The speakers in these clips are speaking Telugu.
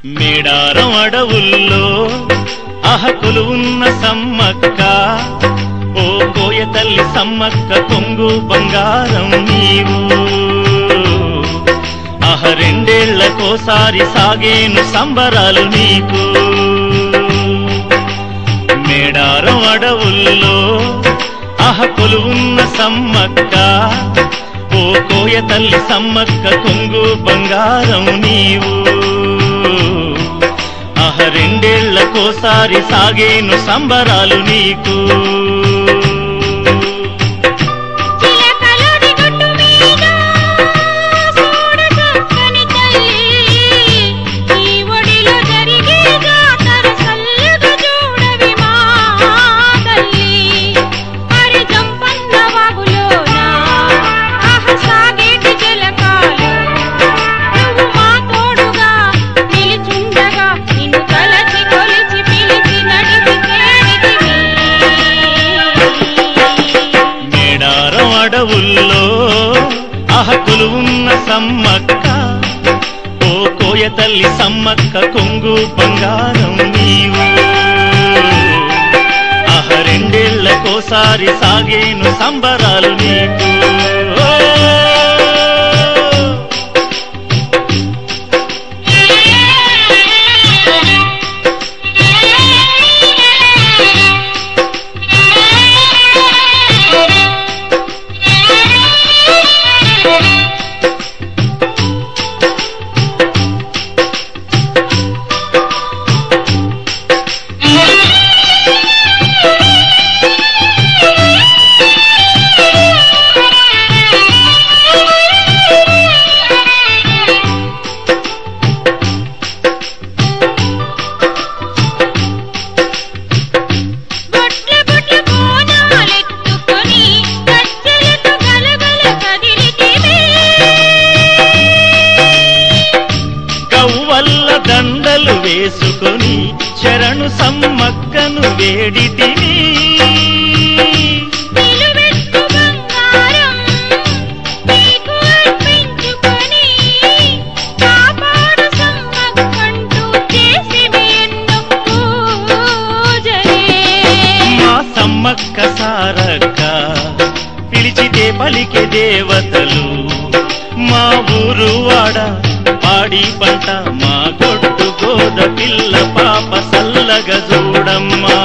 మేడారం అడవుల్లో అహకులు ఉన్న సమ్మక్క ఓ కోయ తల్లి సమ్మక్క కొంగు బంగారం నీవు అహ రెండేళ్లకోసారి సాగేను సంబరాలు నీకు మేడారం అడవుల్లో అహకులు ఉన్న సమ్మక్క ఓ కోయ తల్లి సమ్మక్క కొంగు బంగారం నీవు అహ రెండేళ్లకోసారి సాగేను సంబరాలు నీకు చిలకలుడి గుట్టు మీద చూడు చక్కని తల్లి ఈ ఒడిలో జరిగే జాతర సల్లుగా చూడవి మా తల్లి హరి జంపన్న వాగులోన ఆహ సాగేటి జలకాలు నువ్వు మా తోడుగా నిలిచుండగా నిన్ను తలచి కొలిచి పిలిచి నడిచి చేరితివి మేడారం అడవుల్లో అహకులు ఉన్న సమ్మక్క ఓ కోయ తల్లి సమ్మక్క కొంగు బంగారం నీవు అహ రెండేళ్లకోసారి సాగేను సంబరాలు నీకు ఓ! బొట్ల బొట్ల బోనాలెత్తుకొని గజ్జెలతో గలగల కదిలితివే కవ్వల్ల దండలు వేసుకొని శరణు సమ్మక్కను వేడితిని నిలువెత్తు బంగారం నీకు అర్పించుకొని కాపాడు సమ్మక్కంటూ చేసివి ఎన్నో పూజలే మా సమ్మక్క సారక్క పిలిచితే పలికే దేవతలు మా ఊరు వాడ పాడి పంట మా కొట్టు గోద పిల్ల పాప సల్లగ చూడమ్మా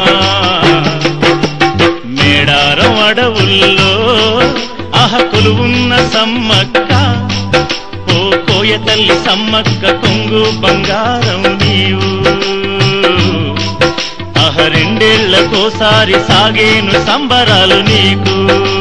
మేడారం అడవుల్లో అహకులు ఉన్న సమ్మక్క ఓ కోయ తల్లి సమ్మక్క కొంగు బంగారం నీవు అహ రెండేళ్లకోసారి సాగేను సంబరాలు నీకు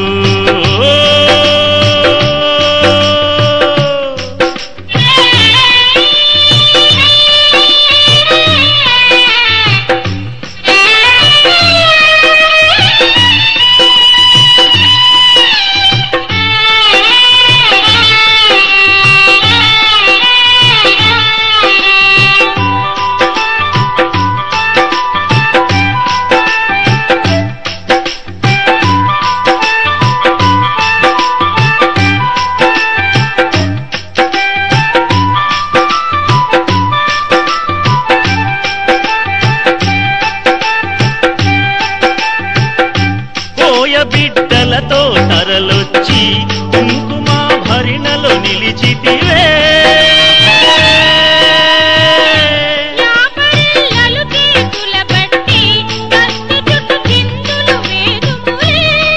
కోయ బిడ్డలతో తరలొచ్చి కుంకుమ భరిణలో నిలిచితివే యాపరిల్లలు చేతుల బట్టి కత్తి చుట్టు చిందులు వేదుములే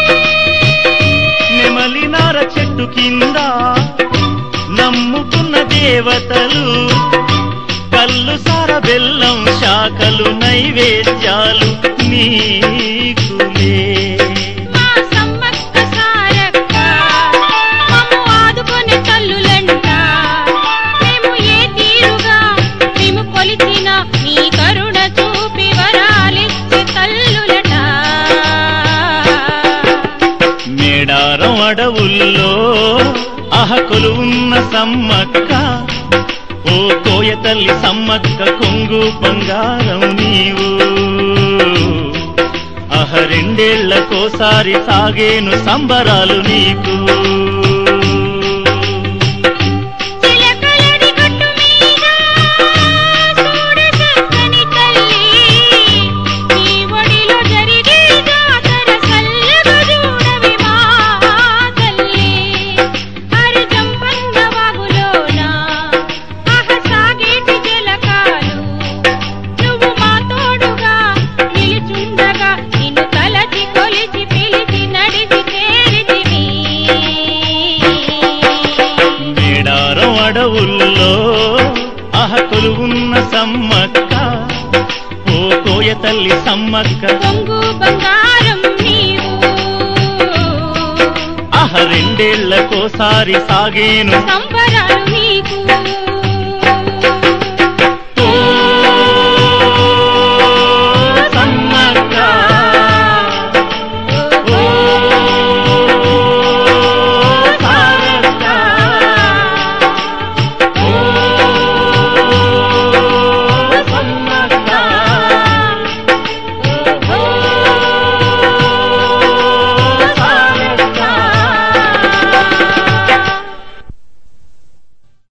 నెమలినార చెట్టు కింద నమ్ముకున్న దేవతలు కల్లు సార బెల్లం శాఖలు నైవేద్యాలు నీకులే మా సమ్మక్క సారక్క మమ్ము ఆదుకొని తల్లులంట మేము ఏ తీరుగా మేము కొలిచిన నీ కరుణ చూపి వరాలిచ్చి తల్లులట మేడారం అడవుల్లో అహకులు ఉన్న సమ్మక్క ఓ కోయ తల్లి సమ్మక్క కొంగు బంగారం నీవు అహ రెండేళ్లకోసారి సాగేను సంబరాలు నీకు చిలకలడి గట్టు మీద సమ్మక్క ఓ కోయ తల్లి సమ్మక్క కొంగు బంగారం నీవు ఆహ రెండేళ్లకోసారి సాగేను సంబరాలు నీకు